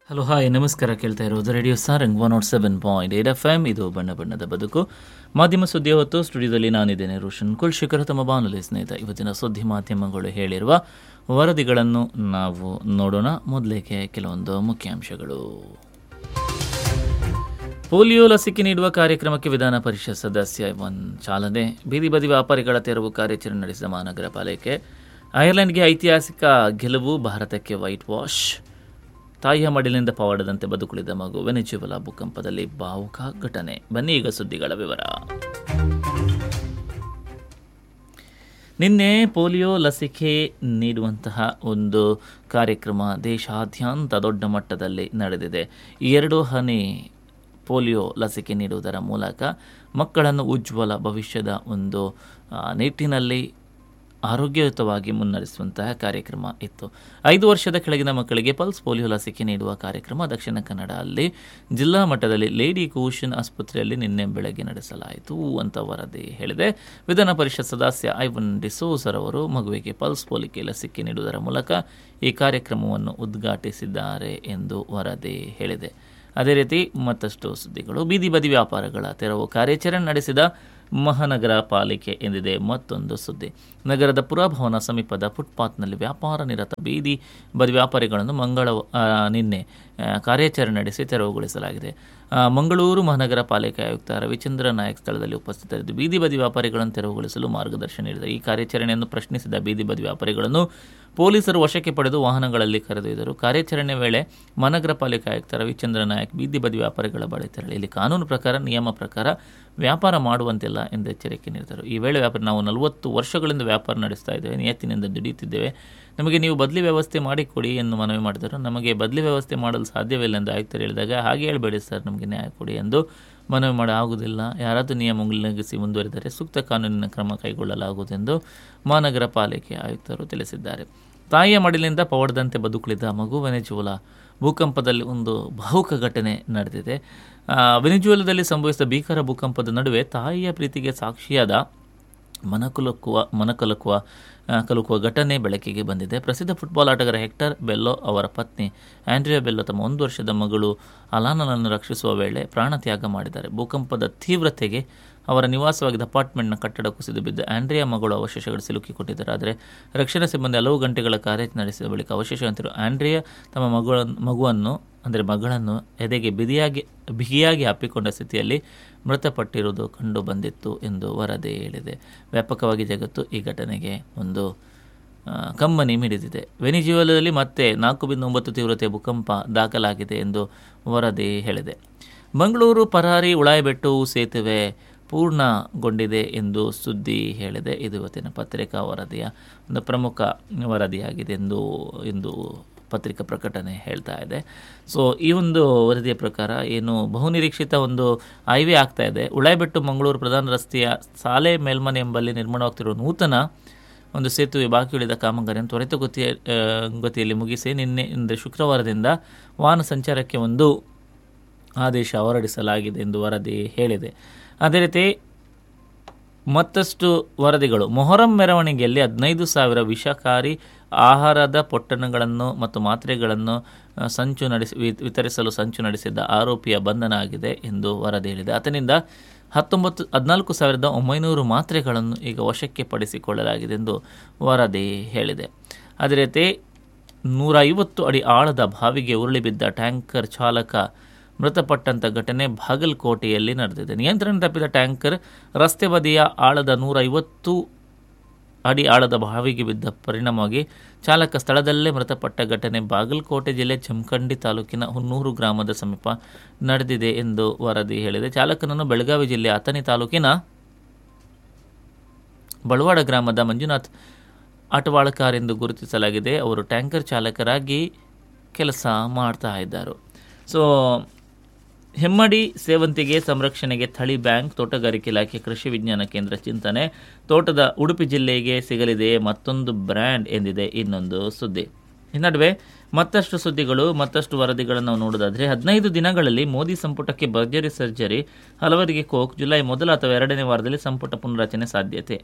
hello hi ನಮಸ್ಕಾರ ಕೇಳ್ತಾ ಇರೋದು radio Sarang one naught seven point eight F M ಇದು ಬಣ್ಣ ಬಣ್ಣದ ಬದುಕು ಮಾಧ್ಯಮ ಸುದ್ದಿ ಹೊತ್ತು ಸ್ಟುಡಿಯೋದಲ್ಲಿ ನಾನಿದ್ದೇನೆ ರೋಷನ್ ಕುಲ್ಶೇಖರ್ ತಮ್ಮ ಬಾನುಲಿ ಸ್ನೇಹಿತ ಇವತ್ತಿನ ಸುದ್ದಿ ಮಾಧ್ಯಮಗಳು ಹೇಳಿರುವ ವರದಿಗಳನ್ನು ನಾವು ನೋಡೋಣ ಮೊದಲಿಗೆ ಕೆಲವೊಂದು ಮುಖ್ಯಾಂಶಗಳು ಪೋಲಿಯೋ ಲಸಿಕೆ ನೀಡುವ ಕಾರ್ಯಕ್ರಮಕ್ಕೆ ವಿಧಾನ ಪರಿಷತ್ ಸದಸ್ಯ ಒನ್ ಚಾಲನೆ ಬೀದಿ ಬದಿ ವ್ಯಾಪಾರಿಗಳ ತೆರವು ಕಾರ್ಯಾಚರಣೆ ನಡೆಸಿದ ಮಹಾನಗರ ಪಾಲಿಕೆ ಐರ್ಲೆಂಡ್ಗೆ ಐತಿಹಾಸಿಕ ಗೆಲುವು ಭಾರತಕ್ಕೆ ವೈಟ್ ವಾಶ್ ತಾಯಿಯ ಮಡಿಲಿನಿಂದ ಪವಾಡದಂತೆ ಬದುಕುಳಿದ ಮಗು ವೆನೆಜುವೆಲಾ ಭೂಕಂಪದಲ್ಲಿ ಭಾವುಕ ಘಟನೆ ಬನ್ನಿ ಈಗ ಸುದ್ದಿಗಳ ವಿವರ ನಿನ್ನೆ ಪೋಲಿಯೋ ಲಸಿಕೆ ನೀಡುವಂತಹ ಒಂದು ಕಾರ್ಯಕ್ರಮ ದೇಶಾದ್ಯಂತ ದೊಡ್ಡ ಮಟ್ಟದಲ್ಲಿ ನಡೆದಿದೆ ಈ ಎರಡು ಹನಿ ಪೋಲಿಯೋ ಲಸಿಕೆ ನೀಡುವುದರ ಮೂಲಕ ಮಕ್ಕಳನ್ನು ಉಜ್ವಲ ಭವಿಷ್ಯದ ಒಂದು ಆ, ನಿಟ್ಟಿನಲ್ಲಿ ಆರೋಗ್ಯಯುತವಾಗಿ ಮುನ್ನಡೆಸುವಂತಹ ಕಾರ್ಯಕ್ರಮ ಇತ್ತು ಐದು ವರ್ಷದ ಕೆಳಗಿನ ಮಕ್ಕಳಿಗೆ ಪಲ್ಸ್ ಪೋಲಿಯೋ ಲಸಿಕೆ ನೀಡುವ ಕಾರ್ಯಕ್ರಮ ದಕ್ಷಿಣ ಕನ್ನಡ ಅಲ್ಲಿ ಜಿಲ್ಲಾ ಮಟ್ಟದಲ್ಲಿ ಲೇಡಿ ಕೂಶನ್ ಆಸ್ಪತ್ರೆಯಲ್ಲಿ ನಿನ್ನೆ ಬೆಳಗ್ಗೆ ನಡೆಸಲಾಯಿತು ಅಂತ ವರದಿ ಹೇಳಿದೆ ವಿಧಾನ ಪರಿಷತ್ ಸದಸ್ಯ ಐವನ್ ಡಿಸೋಸರ್ ಅವರು ಮಗುವಿಗೆ ಪಲ್ಸ್ ಪೋಲಿಕೆ ಲಸಿಕೆ ನೀಡುವುದರ ಮೂಲಕ ಈ ಕಾರ್ಯಕ್ರಮವನ್ನು ಉದ್ಘಾಟಿಸಿದ್ದಾರೆ ಎಂದು ವರದಿ ಹೇಳಿದೆ ಅದೇ ರೀತಿ ಮತ್ತಷ್ಟು ಸುದ್ದಿಗಳು ಬೀದಿ ಬದಿ ವ್ಯಾಪಾರಗಳ ತೆರವು ಕಾರ್ಯಾಚರಣೆ ನಡೆಸಿದ ಮಹಾನಗರ ಪಾಲಿಕೆ ಎಂದಿದೆ ಮತ್ತೊಂದು ಸುದ್ದಿ ನಗರದ ಪುರಭವನ ಸಮೀಪದ ಫುಟ್ಪಾತ್ನಲ್ಲಿ ವ್ಯಾಪಾರ ನಿರತ ಬೀದಿ ಬದಿ ವ್ಯಾಪಾರಿಗಳನ್ನು ಮಂಗಳ ಆ, ನಿನ್ನೆ ಆ, ಕಾರ್ಯಾಚರಣೆ ನಡೆಸಿ ತೆರವುಗೊಳಿಸಲಾಗಿದೆ ಆ, ಮಂಗಳೂರು ಮಹಾನಗರ ಪಾಲಿಕೆ ಆಯುಕ್ತ ರವಿಚಂದ್ರ ನಾಯಕ್ ಸ್ಥಳದಲ್ಲಿ ಉಪಸ್ಥಿತರಿದ್ದು ಬೀದಿ ಬದಿ ವ್ಯಾಪಾರಿಗಳನ್ನು ತೆರವುಗೊಳಿಸಲು ಮಾರ್ಗದರ್ಶನ ನೀಡಿದರು ಈ ಕಾರ್ಯಾಚರಣೆಯನ್ನು ಪ್ರಶ್ನಿಸಿದ ಬೀದಿ ಬದಿ ವ್ಯಾಪಾರಿಗಳನ್ನು ಪೊಲೀಸರು ವಶಕ್ಕೆ ಪಡೆದು ವಾಹನಗಳಲ್ಲಿ ಕರೆದೊಯ್ದರು ಕಾರ್ಯಾಚರಣೆ ವೇಳೆ ಮಹಾನಗರ ಪಾಲಿಕೆ ಆಯುಕ್ತ ರವಿಚಂದ್ರ ನಾಯಕ್ ಬೀದಿ ಬದಿ ವ್ಯಾಪಾರಿಗಳ ಬಳಿ ತೆರಳಿ ಇಲ್ಲಿ ಕಾನೂನು ಪ್ರಕಾರ ನಿಯಮ ಪ್ರಕಾರ ವ್ಯಾಪಾರ ಮಾಡುವಂತಿಲ್ಲ ಎಂದು ಎಚ್ಚರಿಕೆ ನೀಡಿದರು ಈ ವೇಳೆ ವ್ಯಾಪಾರ ನಾವು ನಲವತ್ತು ವರ್ಷಗಳಿಂದ ವ್ಯಾಪಾರ ನಡೆಸ್ತಾ ಇದ್ದೇವೆ ನಿಯತ್ತಿನಿಂದ ದುಡಿಯುತ್ತಿದ್ದೇವೆ ನಮಗೆ ನೀವು ಬದಲಿ ವ್ಯವಸ್ಥೆ ಮಾಡಿಕೊಡಿ ಎಂದು ಮನವಿ ಮಾಡಿದರು ನಮಗೆ ಬದಲಿ ವ್ಯವಸ್ಥೆ ಮಾಡಲು ಸಾಧ್ಯವಿಲ್ಲ ಎಂದು ಆಯುಕ್ತರು ಹೇಳಿದಾಗ ಹಾಗೆ ಹೇಳಬೇಡಿ ಸರ್ ನಮಗೆ ನ್ಯಾಯ ಕೊಡಿ ಎಂದು ಮನವಿ ಮಾಡಿ ಆಗುವುದಿಲ್ಲ ಯಾರಾದರೂ ನಿಯಮ ಉಲ್ಲಂಘಿಸಿ ಮುಂದುವರಿದರೆ ಸೂಕ್ತ ಕಾನೂನಿನ ಕ್ರಮ ಕೈಗೊಳ್ಳಲಾಗುವುದೆಂದು ಮಹಾನಗರ ಪಾಲಿಕೆ ಆಯುಕ್ತರು ತಿಳಿಸಿದ್ದಾರೆ ತಾಯಿಯ ಮಡಿಲಿಂದ ಪವಡದಂತೆ ಬದುಕುಳಿದ ಮಗು ವೆನೆಜುವಲಾ ಭೂಕಂಪದಲ್ಲಿ ಒಂದು ಭಾವುಕ ಘಟನೆ ನಡೆದಿದೆ ಆ, ವೆನೆಜುವೆಲಾದಲ್ಲಿ ಸಂಭವಿಸಿದ ಭೀಕರ ಭೂಕಂಪದ ನಡುವೆ ತಾಯಿಯ ಪ್ರೀತಿಗೆ ಸಾಕ್ಷಿಯಾದ ಮನಕುಲುಕುವ ಮನಕಲುಕುವ ಆ, ಕಲುಕುವ ಘಟನೆ ಬೆಳಕಿಗೆ ಬಂದಿದೆ ಪ್ರಸಿದ್ಧ ಫುಟ್ಬಾಲ್ ಆಟಗಾರ ಹೆಕ್ಟರ್ ಬೆಲ್ಲೋ ಅವರ ಪತ್ನಿ ಆಂಡ್ರಿಯಾ ಬೆಲ್ಲೋ ತಮ್ಮ ಒಂದು ವರ್ಷದ ಮಗಳು ಅಲಾನನನ್ನು ರಕ್ಷಿಸುವ ವೇಳೆ ಪ್ರಾಣ ತ್ಯಾಗ ಮಾಡಿದ್ದಾರೆ ಭೂಕಂಪದ ತೀವ್ರತೆಗೆ ಅವರ ನಿವಾಸವಾಗಿದ್ದ ಅಪಾರ್ಟ್ಮೆಂಟ್ನ ಕಟ್ಟಡ ಕುಸಿದು ಬಿದ್ದು ಆಂಡ್ರಿಯಾ ಮಗಳು ಅವಶೇಷಗಳು ಸಿಲುಕಿಕೊಂಡಿದ್ದಾರೆ ಆದರೆ ರಕ್ಷಣಾ ಸಿಬ್ಬಂದಿ ಹಲವು ಗಂಟೆಗಳ ಕಾರ್ಯ ನಡೆಸಿದ ಬಳಿಕ ಅವಶೇಷವಂತಿರುವ ಆಂಡ್ರಿಯಾ ತಮ್ಮ ಮಗಳನ್ನು ಮಗುವನ್ನು ಅಂದರೆ ಮಗಳನ್ನು ಎದೆಗೆ ಬಿದಿಯಾಗಿ ಬಿಗಿಯಾಗಿ ಅಪ್ಪಿಕೊಂಡ ಸ್ಥಿತಿಯಲ್ಲಿ ಮೃತಪಟ್ಟಿರುವುದು ಕಂಡು ಬಂದಿತ್ತು ಎಂದು ವರದಿ ಹೇಳಿದೆ ವ್ಯಾಪಕವಾಗಿ ಜಗತ್ತು ಈ ಘಟನೆಗೆ ಒಂದು ಆ, ಕಮ್ಮನಿ ಮಿಡಿದಿದೆ ವೆನಿಜುವೆಲಾದಲ್ಲಿ ಮತ್ತೆ ನಾಲ್ಕು ಬಿಂದು ಒಂಬತ್ತು ತೀವ್ರತೆಯ ಭೂಕಂಪ ದಾಖಲಾಗಿದೆ ಎಂದು ವರದಿ ಹೇಳಿದೆ ಮಂಗಳೂರು ಪರಾರಿ ಉಳಾಯಿಬೆಟ್ಟು ಸೇತುವೆ ಪೂರ್ಣಗೊಂಡಿದೆ ಎಂದು ಸುದ್ದಿ ಹೇಳಿದೆ ಇದು ಇವತ್ತಿನ ಪತ್ರಿಕಾ ವರದಿಯ ಒಂದು ಪ್ರಮುಖ ವರದಿಯಾಗಿದೆ ಎಂದು ಎಂದು ಪತ್ರಿಕಾ ಪ್ರಕಟಣೆ ಹೇಳ್ತಾ ಇದೆ ಸೊ ಈ ಒಂದು ವರದಿಯ ಪ್ರಕಾರ ಏನು ಬಹುನಿರೀಕ್ಷಿತ ಒಂದು ಹೈವೇ ಆಗ್ತಾ ಇದೆ ಉಳಾಯಿಬೆಟ್ಟು ಮಂಗಳೂರು ಪ್ರಧಾನ ರಸ್ತೆಯ ಸಾಲೆ ಮೇಲ್ಮನೆ ಎಂಬಲ್ಲಿ ನಿರ್ಮಾಣವಾಗ್ತಿರುವ ನೂತನ ಒಂದು ಸೇತುವೆ ಬಾಕಿ ಉಳಿದ ಕಾಮಗಾರಿಯನ್ನು ತ್ವರಿತಗತಿಯ ಆ, ಗತಿಯಲ್ಲಿ ಮುಗಿಸಿ ನಿನ್ನೆ ಅಂದರೆ ಶುಕ್ರವಾರದಿಂದ ವಾಹನ ಸಂಚಾರಕ್ಕೆ ಒಂದು ಆದೇಶ ಹೊರಡಿಸಲಾಗಿದೆ ಎಂದು ವರದಿ ಹೇಳಿದೆ ಅದೇ ರೀತಿ ಮತ್ತಷ್ಟು ವರದಿಗಳು ಮೊಹರಂ ಮೆರವಣಿಗೆಯಲ್ಲಿ ಹದಿನೈದು ಸಾವಿರ ವಿಷಕಾರಿ ಆಹಾರದ ಪೊಟ್ಟಣಗಳನ್ನು ಮತ್ತು ಮಾತ್ರೆಗಳನ್ನು ಆ, ಸಂಚು ನಡೆಸಿ ವಿ- ವಿತರಿಸಲು ಸಂಚು ನಡೆಸಿದ್ದ ಆರೋಪಿಯ ಬಂಧನ ಆಗಿದೆ ಎಂದು ವರದಿ ಹೇಳಿದೆ ಆತನಿಂದ ಹತ್ತೊಂಬತ್ತು ಹದಿನಾಲ್ಕು ಸಾವಿರದ ಒಂಬೈನೂರು ಮಾತ್ರೆಗಳನ್ನು ಈಗ ವಶಕ್ಕೆ ಪಡಿಸಿಕೊಳ್ಳಲಾಗಿದೆ ಎಂದು ವರದಿ ಹೇಳಿದೆ ಅದೇ ರೀತಿ ನೂರ ಐವತ್ತು ಅಡಿ ಆಳದ ಬಾವಿಗೆ ಉರುಳಿ ಬಿದ್ದ ಟ್ಯಾಂಕರ್ ಚಾಲಕ ಮೃತಪಟ್ಟಂಥ ಘಟನೆ ಬಾಗಲಕೋಟೆಯಲ್ಲಿ ನಡೆದಿದೆ ನಿಯಂತ್ರಣ ತಪ್ಪಿದ ಟ್ಯಾಂಕರ್ ರಸ್ತೆ ಬದಿಯ ಆಳದ ನೂರ ಐವತ್ತು ಅಡಿ ಆಳದ ಬಾವಿಗೆ ಬಿದ್ದ ಪರಿಣಾಮವಾಗಿ ಚಾಲಕ ಸ್ಥಳದಲ್ಲೇ ಮೃತಪಟ್ಟ ಘಟನೆ ಬಾಗಲಕೋಟೆ ಜಿಲ್ಲೆ ಜಮಖಂಡಿ ತಾಲೂಕಿನ ಹುನ್ನೂರು ಗ್ರಾಮದ ಸಮೀಪ ನಡೆದಿದೆ ಎಂದು ವರದಿ ಹೇಳಿದೆ ಚಾಲಕನನ್ನು ಬೆಳಗಾವಿ ಜಿಲ್ಲೆಯ ಅಥಣಿ ತಾಲೂಕಿನ ಬಳವಾಡ ಗ್ರಾಮದ ಮಂಜುನಾಥ್ ಆಟವಾಳಕಾರ್ ಎಂದು ಗುರುತಿಸಲಾಗಿದೆ ಅವರು ಟ್ಯಾಂಕರ್ ಚಾಲಕರಾಗಿ ಕೆಲಸ ಮಾಡ್ತಾ ಇದ್ದರು ಸೊ ಹೆಮ್ಮಡಿ ಸೇವಂತಿಗೆ ಸಂರಕ್ಷಣೆಗೆ ಥಳಿ ಬ್ಯಾಂಕ್ ತೋಟಗಾರಿಕೆ ಇಲಾಖೆ ಕೃಷಿ ವಿಜ್ಞಾನ ಕೇಂದ್ರ ಚಿಂತನೆ ತೋಟದ ಉಡುಪಿ ಜಿಲ್ಲೆಗೆ ಸಿಗಲಿದೆ ಮತ್ತೊಂದು ಬ್ರ್ಯಾಂಡ್ ಎಂದಿದೆ ಇನ್ನೊಂದು ಸುದ್ದಿ ಈ ನಡುವೆ ಮತ್ತಷ್ಟು ಸುದ್ದಿಗಳು ಮತ್ತಷ್ಟು ವರದಿಗಳನ್ನು ನಾವು ನೋಡೋದಾದರೆ ಹದಿನೈದು ದಿನಗಳಲ್ಲಿ ಮೋದಿ ಸಂಪುಟಕ್ಕೆ ಭರ್ಜರಿ ಸರ್ಜರಿ ಹಲವರಿಗೆ ಕೋಕ್ ಜುಲೈ ಮೊದಲ ಅಥವಾ ಎರಡನೇ ವಾರದಲ್ಲಿ ಸಂಪುಟ ಪುನರಚನೆ ಸಾಧ್ಯತೆ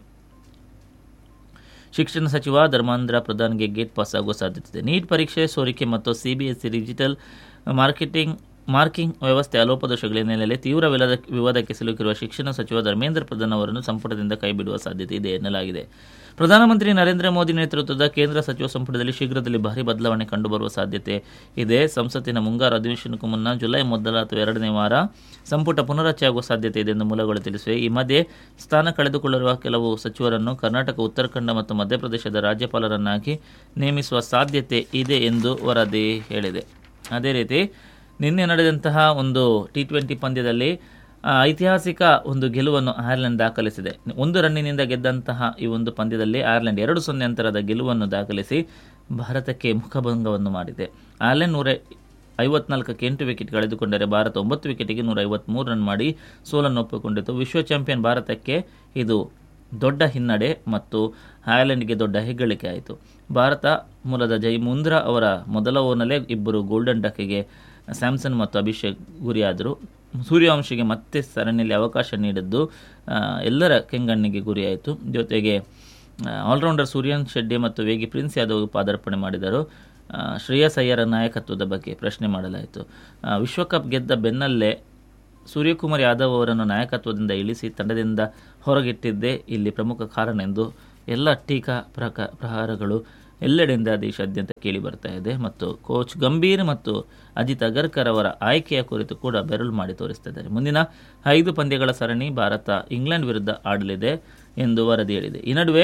ಶಿಕ್ಷಣ ಸಚಿವ ಧರ್ಮಾಂದ್ರ ಪ್ರಧಾನ್ಗೆ ಗೇಟ್ ಪಾಸ್ ಆಗುವ ಸಾಧ್ಯತೆ ಇದೆ ನೀಟ್ ಪರೀಕ್ಷೆ ಸೋರಿಕೆ ಮತ್ತು CBSE digital ah, marketing marking ವ್ಯವಸ್ಥೆ ಅಲೋಪದೋಷಗಳ ಹಿನ್ನೆಲೆಯಲ್ಲಿ ತೀವ್ರ ವಿವಾದ ವಿವಾದಕ್ಕೆ ಸಿಲುಕಿರುವ ಶಿಕ್ಷಣ ಸಚಿವ ಧರ್ಮೇಂದ್ರ ಪ್ರಧಾನ್ ಅವರನ್ನು ಸಂಪುಟದಿಂದ ಕೈಬಿಡುವ ಸಾಧ್ಯತೆ ಇದೆ ಎನ್ನಲಾಗಿದೆ ಪ್ರಧಾನಮಂತ್ರಿ ನರೇಂದ್ರ ಮೋದಿ ನೇತೃತ್ವದ ಕೇಂದ್ರ ಸಚಿವ ಸಂಪುಟದಲ್ಲಿ ಶೀಘ್ರದಲ್ಲಿ ಭಾರಿ ಬದಲಾವಣೆ ಕಂಡುಬರುವ ಸಾಧ್ಯತೆ ಇದೆ ಸಂಸತ್ತಿನ ಮುಂಗಾರು ಅಧಿವೇಶನಕ್ಕೂ ಮುನ್ನ ಜುಲೈ ಮೊದಲ ಅಥವಾ ಎರಡನೇ ವಾರ ಸಂಪುಟ ಪುನರಚನೆಯಾಗುವ ಸಾಧ್ಯತೆ ಇದೆ ಎಂದು ಮೂಲಗಳು ತಿಳಿಸಿವೆ ಈ ಮಧ್ಯೆ ಸ್ಥಾನ ಕಳೆದುಕೊಳ್ಳಿರುವ ಕೆಲವು ಸಚಿವರನ್ನು ಕರ್ನಾಟಕ ಉತ್ತರಾಖಂಡ ಮತ್ತು ಮಧ್ಯಪ್ರದೇಶದ ರಾಜ್ಯಪಾಲರನ್ನಾಗಿ ನೇಮಿಸುವ ಸಾಧ್ಯತೆ ಇದೆ ಎಂದು ವರದಿ ಹೇಳಿದೆ ಅದೇ ರೀತಿ ನಿನ್ನೆ ನಡೆದಂತಹ ಒಂದು ಟಿ ಟ್ವೆಂಟಿ ಪಂದ್ಯದಲ್ಲಿ ಆ, ಐತಿಹಾಸಿಕ ಒಂದು ಗೆಲುವನ್ನು ಐರ್ಲೆಂಡ್ ದಾಖಲಿಸಿದೆ ಒಂದು ರನ್ನಿನಿಂದ ಗೆದ್ದಂತಹ ಈ ಒಂದು ಪಂದ್ಯದಲ್ಲಿ ಐರ್ಲೆಂಡ್ ಎರಡು ಸೊನ್ನೆ ಅಂತರದ ಗೆಲುವನ್ನು ದಾಖಲಿಸಿ ಭಾರತಕ್ಕೆ ಮುಖಭಂಗವನ್ನು ಮಾಡಿದೆ ಐರ್ಲೆಂಡ್ ನೂರ ಐವತ್ನಾಲ್ಕಕ್ಕೆ ಎಂಟು ವಿಕೆಟ್ ಕಳೆದುಕೊಂಡರೆ ಭಾರತ ಒಂಬತ್ತು ವಿಕೆಟಿಗೆ ನೂರ ಐವತ್ತ್ಮೂರು ರನ್ ಮಾಡಿ ಸೋಲನ್ನು ಒಪ್ಪಿಕೊಂಡಿತು ವಿಶ್ವ ಚಾಂಪಿಯನ್ ಭಾರತಕ್ಕೆ ಇದು ದೊಡ್ಡ ಹಿನ್ನಡೆ ಮತ್ತು ಐರ್ಲೆಂಡ್ಗೆ ದೊಡ್ಡ ಹೆಗ್ಗಳಿಕೆ ಆಯಿತು ಭಾರತ ಮೂಲದ ಜೈ ಮುಂದ್ರಾ ಅವರ ಮೊದಲ ಓವರ್ನಲ್ಲೇ ಇಬ್ಬರು ಗೋಲ್ಡನ್ ಡಕ್ಕಿಗೆ ಸ್ಯಾಮ್ಸನ್ ಮತ್ತು ಅಭಿಷೇಕ್ ಗುರಿಯಾದರು ಸೂರ್ಯವಂಶಿಗೆ ಮತ್ತೆ ಸರಣಿಯಲ್ಲಿ ಅವಕಾಶ ನೀಡಿದ್ದು ಆ, ಎಲ್ಲರ ಕೆಂಗಣ್ಣಿಗೆ ಗುರಿಯಾಯಿತು ಜೊತೆಗೆ ಆ, ಆಲ್ರೌಂಡರ್ ಸೂರ್ಯನ್ ಶೆಡ್ಡಿ ಮತ್ತು ವೇಗಿ ಪ್ರಿನ್ಸ್ ಯಾದವ್ ಪಾದಾರ್ಪಣೆ ಮಾಡಿದರು ಆ, ಶ್ರೇಯಸ್ ಅಯ್ಯರ ನಾಯಕತ್ವದ ಬಗ್ಗೆ ಪ್ರಶ್ನೆ ಮಾಡಲಾಯಿತು ಆ, ವಿಶ್ವಕಪ್ ಗೆದ್ದ ಬೆನ್ನಲ್ಲೇ ಸೂರ್ಯಕುಮಾರ್ ಯಾದವ್ ಅವರನ್ನು ನಾಯಕತ್ವದಿಂದ ಇಳಿಸಿ ತಂಡದಿಂದ ಹೊರಗಿಟ್ಟಿದ್ದೇ ಇಲ್ಲಿ ಪ್ರಮುಖ ಕಾರಣ ಎಂದು ಎಲ್ಲ ಟೀಕಾ ಪ್ರಕ ಪ್ರಹಾರಗಳು ಎಲ್ಲೆಡೆಯಿಂದ ದೇಶಾದ್ಯಂತ ಕೇಳಿ ಬರ್ತಾ ಇದೆ ಮತ್ತು ಕೋಚ್ ಗಂಭೀರ್ ಮತ್ತು ಅಜಿತ್ ಅಗರ್ಕರ್ ಅವರ ಆಯ್ಕೆಯ ಕುರಿತು ಕೂಡ ಬೆರಳು ಮಾಡಿ ತೋರಿಸ್ತಾ ಇದ್ದಾರೆ ಮುಂದಿನ ಐದು ಪಂದ್ಯಗಳ ಸರಣಿ ಭಾರತ ಇಂಗ್ಲೆಂಡ್ ವಿರುದ್ಧ ಆಡಲಿದೆ ಎಂದು ವರದಿ ಹೇಳಿದೆ ಈ ನಡುವೆ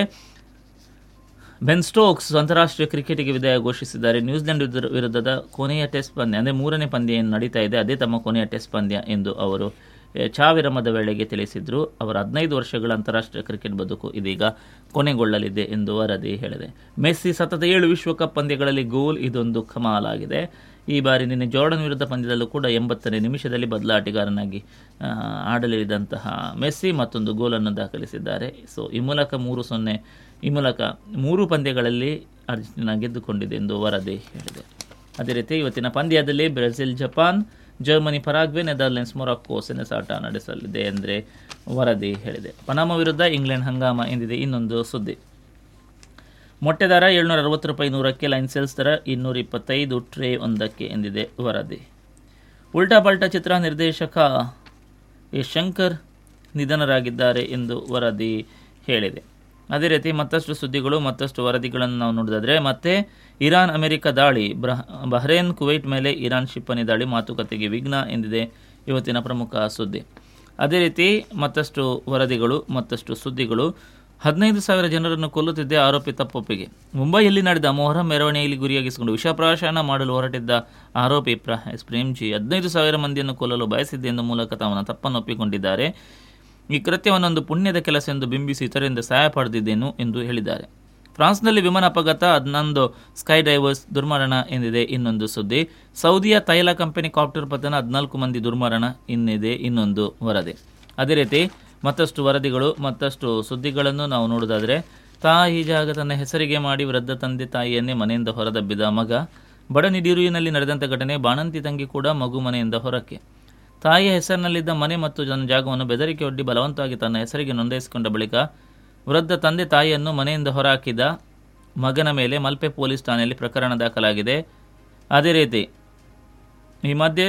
ಬೆನ್ ಸ್ಟೋಕ್ಸ್ ಅಂತಾರಾಷ್ಟ್ರೀಯ ಕ್ರಿಕೆಟ್ಗೆ ವಿದಾಯ ಘೋಷಿಸಿದ್ದಾರೆ ನ್ಯೂಜಿಲೆಂಡ್ ವಿರುದ್ಧ- ವಿರುದ್ಧದ ಕೊನೆಯ ಟೆಸ್ಟ್ ಪಂದ್ಯ ಅಂದರೆ ಮೂರನೇ ಪಂದ್ಯ ಏನು ನಡೀತಾ ಇದೆ ಅದೇ ತಮ್ಮ ಕೊನೆಯ ಟೆಸ್ಟ್ ಪಂದ್ಯ ಎಂದು ಅವರು ಎ, ಚಾವಿರಮದ ವೇಳೆಗೆ ತಿಳಿಸಿದ್ರು ಅವರ ಹದಿನೈದು ವರ್ಷಗಳ ಅಂತಾರಾಷ್ಟ್ರೀಯ ಕ್ರಿಕೆಟ್ ಬದುಕು ಇದೀಗ ಕೊನೆಗೊಳ್ಳಲಿದೆ ಎಂದು ವರದಿ ಹೇಳಿದೆ ಮೆಸ್ಸಿ ಸತತ ಏಳು ವಿಶ್ವಕಪ್ ಪಂದ್ಯಗಳಲ್ಲಿ ಗೋಲ್ ಇದೊಂದು ಕಮಾಲಾಗಿದೆ ಈ ಬಾರಿ ನಿನ್ನೆ ಜಾರ್ಡನ್ ವಿರುದ್ಧ ಪಂದ್ಯದಲ್ಲೂ ಕೂಡ ಎಂಬತ್ತನೇ ನಿಮಿಷದಲ್ಲಿ ಬದಲಾಟಗಾರನಾಗಿ ಆ, ಆಡಲಿರಿದಂತಹ ಮೆಸ್ಸಿ ಮತ್ತೊಂದು ಗೋಲನ್ನು ದಾಖಲಿಸಿದ್ದಾರೆ ಸೊ ಈ ಮೂಲಕ ಮೂರು ಸೊನ್ನೆ ಈ ಮೂಲಕ ಮೂರು ಪಂದ್ಯಗಳಲ್ಲಿ ಅರ್ಜೆಂಟೀನಾ ಗೆದ್ದುಕೊಂಡಿದೆ ಎಂದು ವರದಿ ಹೇಳಿದೆ ಅದೇ ರೀತಿ ಇವತ್ತಿನ ಪಂದ್ಯದಲ್ಲಿ Brazil Japan Germany Paraguay Netherlands Morocco ಸೆನೆಸಾಟ ನಡೆಸಲಿದೆ ಅಂದರೆ ವರದಿ ಹೇಳಿದೆ ಪನಾಮ ವಿರುದ್ಧ ಇಂಗ್ಲೆಂಡ್ ಹಂಗಾಮ ಎಂದಿದೆ ಇನ್ನೊಂದು ಸುದ್ದಿ ಮೊಟ್ಟೆ ದರ ಏಳ್ನೂರ ಅರವತ್ತು ರೂಪಾಯಿ ನೂರಕ್ಕೆ ಲೈನ್ ಸೇಲ್ಸ್ ದರ ಇನ್ನೂರ ಇಪ್ಪತ್ತೈದು ಟ್ರೇ ಒಂದಕ್ಕೆ ಎಂದಿದೆ ವರದಿ ಉಲ್ಟಾ ಪಲ್ಟಾ ಚಿತ್ರ ನಿರ್ದೇಶಕ ಎ ಶಂಕರ್ ನಿಧನರಾಗಿದ್ದಾರೆ ಎಂದು ವರದಿ ಹೇಳಿದೆ ಅದೇ ರೀತಿ ಮತ್ತಷ್ಟು ಸುದ್ದಿಗಳು ಮತ್ತಷ್ಟು ವರದಿಗಳನ್ನು ನಾವು ನೋಡಿದಾದ್ರೆ ಮತ್ತೆ ಇರಾನ್ ಅಮೆರಿಕ ದಾಳಿ ಬ್ರಹ ಬಹ್ರೇನ್ ಕುವೈಟ್ ಮೇಲೆ ಇರಾನ್ ಕ್ಷಿಪಣಿ ದಾಳಿ ಮಾತುಕತೆಗೆ ವಿಘ್ನ ಎಂದಿದೆ ಇವತ್ತಿನ ಪ್ರಮುಖ ಸುದ್ದಿ ಅದೇ ರೀತಿ ಮತ್ತಷ್ಟು ವರದಿಗಳು ಮತ್ತಷ್ಟು ಸುದ್ದಿಗಳು ಹದಿನೈದು ಸಾವಿರ ಜನರನ್ನು ಕೊಲ್ಲುತ್ತಿದ್ದ ಆರೋಪಿ ತಪ್ಪೊಪ್ಪಿಗೆ ಮುಂಬೈಯಲ್ಲಿ ನಡೆದ ಮೊಹರಂ ಮೆರವಣಿಗೆಯಲ್ಲಿ ಗುರಿಯಾಗಿಸಿಕೊಂಡು ವಿಷಪ್ರಾಶನ ಮಾಡಲು ಹೊರಟಿದ್ದ ಆರೋಪಿ ಪ್ರಹೇಸ್ ಪ್ರೇಮ್ಜಿ ಹದಿನೈದು ಸಾವಿರ ಮಂದಿಯನ್ನು ಕೊಲ್ಲಲು ಬಯಸಿದ್ದೆ ಎಂದು ಮೂಲಕ ತಮ್ಮ ತಪ್ಪನ್ನು ಒಪ್ಪಿಕೊಂಡಿದ್ದಾರೆ ಈ ಕೃತ್ಯವನ್ನೊಂದು ಪುಣ್ಯದ ಕೆಲಸ ಎಂದು ಬಿಂಬಿಸಿ ಇತರರಿಂದ ಸಹಾಯ ಪಡೆದಿದ್ದೇನು ಎಂದು ಹೇಳಿದ್ದಾರೆ ಫ್ರಾನ್ಸ್ನಲ್ಲಿ ವಿಮಾನ ಅಪಘಾತ ಹನ್ನೊಂದು ಸ್ಕೈ ಡೈವರ್ಸ್ ದುರ್ಮರಣ ಎಂದಿದೆ ಇನ್ನೊಂದು ಸುದ್ದಿ ಸೌದಿಯ ತೈಲ ಕಂಪನಿ ಕಾಪ್ಟರ್ ಪತನ ಹದಿನಾಲ್ಕು ಮಂದಿ ದುರ್ಮರಣ ಇನ್ನಿದೆ ಇನ್ನೊಂದು ವರದಿ ಅದೇ ರೀತಿ ಮತ್ತಷ್ಟು ವರದಿಗಳು ಮತ್ತಷ್ಟು ಸುದ್ದಿಗಳನ್ನು ನಾವು ನೋಡೋದಾದರೆ ತಾಯಿ ಜಾಗ ತನ್ನ ಹೆಸರಿಗೆ ಮಾಡಿ ವೃದ್ಧ ತಂದೆ ತಾಯಿಯನ್ನೇ ಮನೆಯಿಂದ ಹೊರದಬ್ಬಿದ ಮಗ ಬಡ ನಿಡಿರುವಿನಲ್ಲಿ ನಡೆದಂಥ ಘಟನೆ ಬಾಣಂತಿ ತಂಗಿ ಕೂಡ ಮಗು ಮನೆಯಿಂದ ಹೊರಕ್ಕೆ ತಾಯಿಯ ಹೆಸರಿನಲ್ಲಿದ್ದ ಮನೆ ಮತ್ತು ಜನ ಜಾಗವನ್ನು ಬೆದರಿಕೆ ಒಡ್ಡಿ ಬಲವಂತವಾಗಿ ತನ್ನ ಹೆಸರಿಗೆ ನೋಂದಾಯಿಸಿಕೊಂಡ ಬಳಿಕ ವೃದ್ಧ ತಂದೆ ತಾಯಿಯನ್ನು ಮನೆಯಿಂದ ಹೊರಹಾಕಿದ ಮಗನ ಮೇಲೆ ಮಲ್ಪೆ ಪೊಲೀಸ್ ಠಾಣೆಯಲ್ಲಿ ಪ್ರಕರಣ ದಾಖಲಾಗಿದೆ ಅದೇ ರೀತಿ ಈ ಮಧ್ಯೆ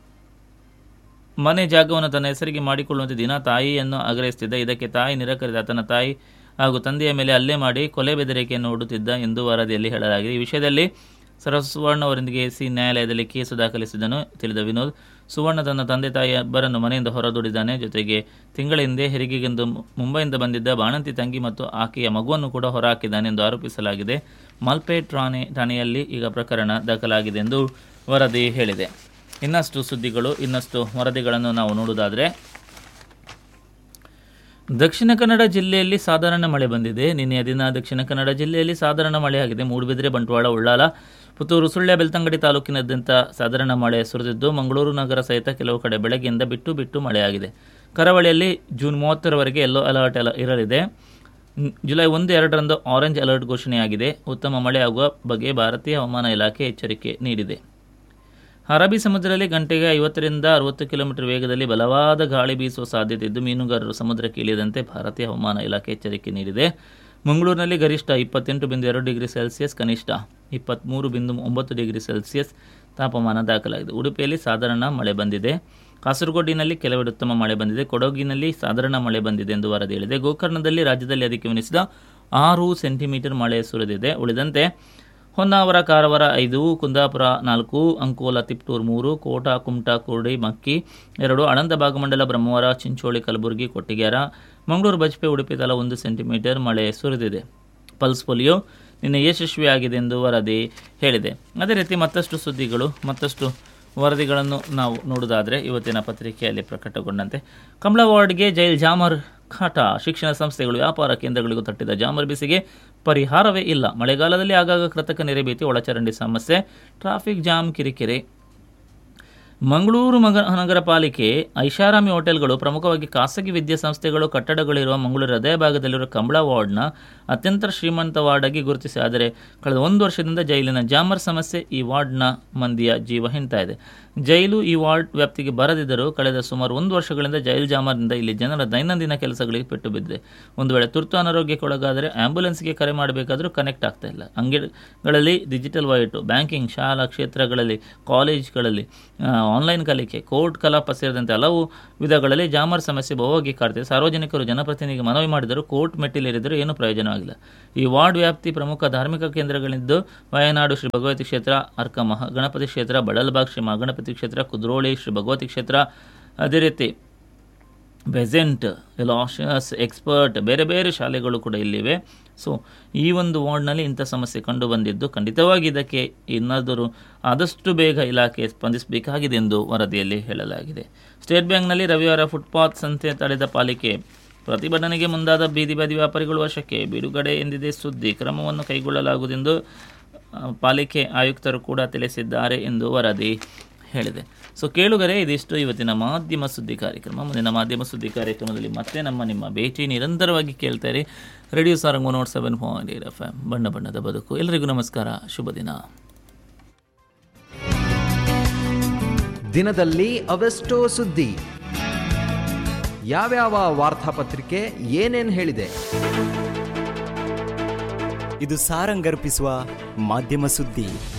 ಮನೆ ಜಾಗವನ್ನು ತನ್ನ ಹೆಸರಿಗೆ ಮಾಡಿಕೊಳ್ಳುವಂತೆ ದಿನ ತಾಯಿಯನ್ನು ಆಗ್ರಹಿಸುತ್ತಿದ್ದ ಇದಕ್ಕೆ ತಾಯಿ ನಿರಾಕರಿಸಿದ ತನ್ನ ತಾಯಿ ಹಾಗೂ ತಂದೆಯ ಮೇಲೆ ಹಲ್ಲೆ ಮಾಡಿ ಕೊಲೆ ಬೆದರಿಕೆಯನ್ನು ಒಡ್ಡುತ್ತಿದ್ದ ಎಂದು ವರದಿಯಲ್ಲಿ ಹೇಳಲಾಗಿದೆ ಈ ವಿಷಯದಲ್ಲಿ ಸರ ಸುವರ್ಣ ಅವರೊಂದಿಗೆ ಸಿ ನ್ಯಾಯಾಲಯದಲ್ಲಿ ಕೇಸು ದಾಖಲಿಸಿದನು ತಿಳಿದ ವಿನೋದ್ ಸುವರ್ಣ ತನ್ನ ತಂದೆ ತಾಯಿ ಇಬ್ಬರನ್ನು ಮನೆಯಿಂದ ಹೊರದೂಡಿದ್ದಾನೆ ಜೊತೆಗೆ ತಿಂಗಳ ಹಿಂದೆ ಹೆರಿಗೆಗೆಂದು ಮುಂಬೈಯಿಂದ ಬಂದಿದ್ದ ಬಾಣಂತಿ ತಂಗಿ ಮತ್ತು ಆಕೆಯ ಮಗುವನ್ನು ಕೂಡ ಹೊರಹಾಕಿದ್ದಾನೆ ಎಂದು ಆರೋಪಿಸಲಾಗಿದೆ ಮಲ್ಪೆ ಠಾಣೆ ಠಾಣೆಯಲ್ಲಿ ಈಗ ಪ್ರಕರಣ ದಾಖಲಾಗಿದೆ ಎಂದು ವರದಿ ಹೇಳಿದೆ ಇನ್ನಷ್ಟು ಸುದ್ದಿಗಳು ಇನ್ನಷ್ಟು ವರದಿಗಳನ್ನು ನಾವು ನೋಡುವುದಾದರೆ ದಕ್ಷಿಣ ಕನ್ನಡ ಜಿಲ್ಲೆಯಲ್ಲಿ ಸಾಧಾರಣ ಮಳೆ ಬಂದಿದೆ ನಿನ್ನೆಯ ದಿನ ದಕ್ಷಿಣ ಕನ್ನಡ ಜಿಲ್ಲೆಯಲ್ಲಿ ಸಾಧಾರಣ ಮಳೆಯಾಗಿದೆ ಮೂಡುಬಿದಿರೆ ಬಂಟ್ವಾಳ ಉಳ್ಳಾಲ ಪುತ್ತೂರು ಸುಳ್ಯ ಬೆಳ್ತಂಗಡಿ ತಾಲೂಕಿನಾದ್ಯಂತ ಸಾಧಾರಣ ಮಳೆ ಸುರಿದಿದ್ದು ಮಂಗಳೂರು ನಗರ ಸಹಿತ ಕೆಲವು ಕಡೆ ಬೆಳಗ್ಗೆಯಿಂದ ಬಿಟ್ಟು ಬಿಟ್ಟು ಮಳೆಯಾಗಿದೆ ಕರಾವಳಿಯಲ್ಲಿ ಜೂನ್ ಮೂವತ್ತರವರೆಗೆ ಯೆಲ್ಲೋ ಅಲರ್ಟ್ ಅಲ ಇರಲಿದೆ ನ್- ಜುಲೈ ಒಂದು ಎರಡರಂದು ಆರೆಂಜ್ ಅಲರ್ಟ್ ಘೋಷಣೆಯಾಗಿದೆ ಉತ್ತಮ ಮಳೆಯಾಗುವ ಬಗ್ಗೆ ಭಾರತೀಯ ಹವಾಮಾನ ಇಲಾಖೆ ಎಚ್ಚರಿಕೆ ನೀಡಿದೆ ಅರಬ್ಬಿ ಸಮುದ್ರದಲ್ಲಿ ಗಂಟೆಗೆ ಐವತ್ತರಿಂದ ಅರವತ್ತು ಕಿಲೋಮೀಟರ್ ವೇಗದಲ್ಲಿ ಬಲವಾದ ಗಾಳಿ ಬೀಸುವ ಸಾಧ್ಯತೆ ಇದ್ದು ಮೀನುಗಾರರು ಸಮುದ್ರಕ್ಕೆ ಇಳಿಯದಂತೆ ಭಾರತೀಯ ಹವಾಮಾನ ಇಲಾಖೆ ಎಚ್ಚರಿಕೆ ನೀಡಿದೆ ಮಂಗಳೂರಿನಲ್ಲಿ ಗರಿಷ್ಠ ಇಪ್ಪತ್ತೆಂಟು ಬಿಂದು ಎರಡು ಡಿಗ್ರಿ ಸೆಲ್ಸಿಯಸ್ ಕನಿಷ್ಠ ಇಪ್ಪತ್ತ್ಮೂರು ಬಿಂದು ಒಂಬತ್ತು ಡಿಗ್ರಿ ಸೆಲ್ಸಿಯಸ್ ತಾಪಮಾನ ದಾಖಲಾಗಿದೆ ಉಡುಪಿಯಲ್ಲಿ ಸಾಧಾರಣ ಮಳೆ ಬಂದಿದೆ ಕಾಸರಗೋಡಿನಲ್ಲಿ ಕೆಲವೆಡೆ ಉತ್ತಮ ಮಳೆ ಬಂದಿದೆ ಕೊಡಗಿನಲ್ಲಿ ಸಾಧಾರಣ ಮಳೆ ಬಂದಿದೆ ಎಂದು ವರದಿ ಹೇಳಿದೆ ಗೋಕರ್ಣದಲ್ಲಿ ರಾಜ್ಯದಲ್ಲಿ ಅಧಿಗಮನಿಸಿದ ಆರು ಸೆಂಟಿಮೀಟರ್ ಮಳೆ ಸುರಿದಿದೆ ಉಳಿದಂತೆ ಹೊನ್ನಾವರ ಕಾರವಾರ ಐದು ಕುಂದಾಪುರ ನಾಲ್ಕು ಅಂಕೋಲ ತಿಪ್ಟೂರು ಮೂರು ಕೋಟ ಕುಮಟಾ ಕುರ್ಡಿ ಮಕ್ಕಿ ಎರಡು ಅನಂತ ಭಾಗಮಂಡಲ ಬ್ರಹ್ಮವರ ಚಿಂಚೋಳಿ ಕಲಬುರಗಿ ಕೊಟ್ಟಿಗೆರ ಮಂಗಳೂರು ಬಜ್ಪೆ ಉಡುಪಿ ತಲಾ ಒಂದು ಸೆಂಟಿಮೀಟರ್ ಮಳೆ ಸುರಿದಿದೆ ಪಲ್ಸ್ ಪೋಲಿಯೋ ನಿನ್ನೆ ಯಶಸ್ವಿಯಾಗಿದೆ ಎಂದು ವರದಿ ಹೇಳಿದೆ ಅದೇ ರೀತಿ ಮತ್ತಷ್ಟು ಸುದ್ದಿಗಳು ಮತ್ತಷ್ಟು ವರದಿಗಳನ್ನು ನಾವು ನೋಡುವುದಾದರೆ ಇವತ್ತಿನ ಪತ್ರಿಕೆಯಲ್ಲಿ ಪ್ರಕಟಗೊಂಡಂತೆ ಕಮಲಾ ವಾರ್ಡ್ಗೆ ಜೈಲ್ ಜಾಮರ್ ಕಾಟ ಶಿಕ್ಷಣ ಸಂಸ್ಥೆಗಳು ವ್ಯಾಪಾರ ಕೇಂದ್ರಗಳಿಗೂ ತಟ್ಟಿದ ಜಾಮರ್ ಬಿಸಿಗೆ ಪರಿಹಾರವೇ ಇಲ್ಲ ಮಳೆಗಾಲದಲ್ಲಿ ಆಗಾಗ ಕೃತಕ ನೆರೆ ಭೀತಿ ಒಳಚರಂಡಿ ಸಮಸ್ಯೆ ಟ್ರಾಫಿಕ್ ಜಾಮ್ ಕಿರಿಕಿರಿ ಮಂಗಳೂರು ಮಗ ನಗರ ಪಾಲಿಕೆ ಐಷಾರಾಮಿ ಹೋಟೆಲ್ಗಳು ಪ್ರಮುಖವಾಗಿ ಖಾಸಗಿ ವಿದ್ಯಾಸಂಸ್ಥೆಗಳು ಕಟ್ಟಡಗಳಿರುವ ಮಂಗಳೂರು ಹೃದಯ ಭಾಗದಲ್ಲಿರುವ ಕಂಬಳ ವಾರ್ಡ್ನ ಅತ್ಯಂತ ಶ್ರೀಮಂತ ವಾರ್ಡ್ ಆಗಿ ಗುರುತಿಸಿ ಆದರೆ ಕಳೆದ ಒಂದು ವರ್ಷದಿಂದ ಜೈಲಿನ ಜಾಮರ್ ಸಮಸ್ಯೆ ಈ ವಾರ್ಡ್ನ ಮಂದಿಯ ಜೀವ ಹಿಂಡ್ತಾ ಇದೆ ಜೈಲು ಈ ವಾರ್ಡ್ ವ್ಯಾಪ್ತಿಗೆ ಬರದಿದ್ದರೂ ಕಳೆದ ಸುಮಾರು ಒಂದು ವರ್ಷಗಳಿಂದ ಜೈಲು ಜಾಮರ್ನಿಂದ ಇಲ್ಲಿ ಜನರ ದೈನಂದಿನ ಕೆಲಸಗಳಿಗೆ ಪೆಟ್ಟು ಬಿದ್ದಿದೆ ಒಂದು ವೇಳೆ ತುರ್ತು ಅನಾರೋಗ್ಯಕ್ಕೊಳಗಾದರೆ ಆಂಬ್ಯುಲೆನ್ಸ್ಗೆ ಕರೆ ಮಾಡಬೇಕಾದರೂ ಕನೆಕ್ಟ್ ಆಗ್ತಾ ಇಲ್ಲ ಅಂಗಡಿಗಳಲ್ಲಿ ಡಿಜಿಟಲ್ ವೈಟು ಬ್ಯಾಂಕಿಂಗ್ ಶಾಲಾ ಕ್ಷೇತ್ರಗಳಲ್ಲಿ ಕಾಲೇಜ್ಗಳಲ್ಲಿ ಆನ್ಲೈನ್ ಕಲಿಕೆ ಕೋರ್ಟ್ ಕಲಾಪ ಸೇರಿದಂತೆ ಹಲವು ವಿಧಗಳಲ್ಲಿ ಜಾಮರ್ ಸಮಸ್ಯೆ ಬಹುವಾಗಿ ಕಾಡ್ತಿದೆ ಸಾರ್ವಜನಿಕರು ಜನಪ್ರತಿನಿಧಿಗೆ ಮನವಿ ಮಾಡಿದರೂ ಕೋರ್ಟ್ ಮೆಟ್ಟಿಲೇರಿದರೂ ಏನೂ ಪ್ರಯೋಜನವಾಗಿಲ್ಲ ಈ ವಾರ್ಡ್ ವ್ಯಾಪ್ತಿ ಪ್ರಮುಖ ಧಾರ್ಮಿಕ ಕೇಂದ್ರಗಳಿದ್ದು ವಯನಾಡು ಶ್ರೀ ಭಗವತಿ ಕ್ಷೇತ್ರ ಅರ್ಕ ಮಹಾ ಗಣಪತಿ ಕ್ಷೇತ್ರ ಬಡಲ್ಬಾಗ್ ಶ್ರೀ ಮಹಾಗಣಪತಿ ಕ್ಷೇತ್ರ ಕುದ್ರೋಳಿ ಶ್ರೀ ಭಗವತಿ ಕ್ಷೇತ್ರ ಅದೇ ರೀತಿ ಬೆಸೆಂಟ್ ಎಲಾಷಿಯಸ್ ಎಕ್ಸ್ಪರ್ಟ್ ಬೇರೆ ಬೇರೆ ಶಾಲೆಗಳು ಕೂಡ ಇಲ್ಲಿವೆ ಸೊ ಈ ಒಂದು ವಾರ್ಡ್ನಲ್ಲಿ ಇಂಥ ಸಮಸ್ಯೆ ಕಂಡು ಬಂದಿದ್ದು ಖಂಡಿತವಾಗಿ ಇದಕ್ಕೆ ಇನ್ನಾದರೂ ಆದಷ್ಟು ಬೇಗ ಇಲಾಖೆ ಸ್ಪಂದಿಸಬೇಕಾಗಿದೆ ಎಂದು ವರದಿಯಲ್ಲಿ ಹೇಳಲಾಗಿದೆ ಸ್ಟೇಟ್ ಬ್ಯಾಂಕ್ನಲ್ಲಿ ರವಿವಾರ ಫುಟ್ಪಾತ್ ಸಂತೆ ತಡೆದ ಪಾಲಿಕೆ ಪ್ರತಿಭಟನೆಗೆ ಮುಂದಾದ ಬೀದಿ ಬದಿ ವ್ಯಾಪಾರಿಗಳು ವಶಕ್ಕೆ ಬಿಡುಗಡೆ ಎಂದಿದೆ ಸುದ್ದಿ ಕ್ರಮವನ್ನು ಕೈಗೊಳ್ಳಲಾಗುವುದೆಂದು ಆ, ಪಾಲಿಕೆ ಆಯುಕ್ತರು ಕೂಡ ತಿಳಿಸಿದ್ದಾರೆ ಎಂದು ವರದಿ ಹೇಳಿದೆ ಸೊ ಕೇಳುಗರೆ ಇದಿಷ್ಟು ಇವತ್ತಿನ ಮಾಧ್ಯಮ ಸುದ್ದಿ ಕಾರ್ಯಕ್ರಮ ಮುಂದಿನ ಮಾಧ್ಯಮ ಸುದ್ದಿ ಕಾರ್ಯಕ್ರಮದಲ್ಲಿ ಮತ್ತೆ ನಮ್ಮ ನಿಮ್ಮ ಭೇಟಿ ನಿರಂತರವಾಗಿ ಕೇಳ್ತಾರೆ radio Sarang naught seven point eight F M ಬಣ್ಣ ಬಣ್ಣದ ಬದುಕು ಎಲ್ಲರಿಗೂ ನಮಸ್ಕಾರ ಶುಭ ದಿನ ದಿನದಲ್ಲಿ ಅವೆಷ್ಟೋ ಸುದ್ದಿ ಯಾವ್ಯಾವ ವಾರ್ತಾಪತ್ರಿಕೆ ಏನೇನ್ ಹೇಳಿದೆ ಇದು ಸಾರಂಗರ್ಪಿಸುವ ಮಾಧ್ಯಮ ಸುದ್ದಿ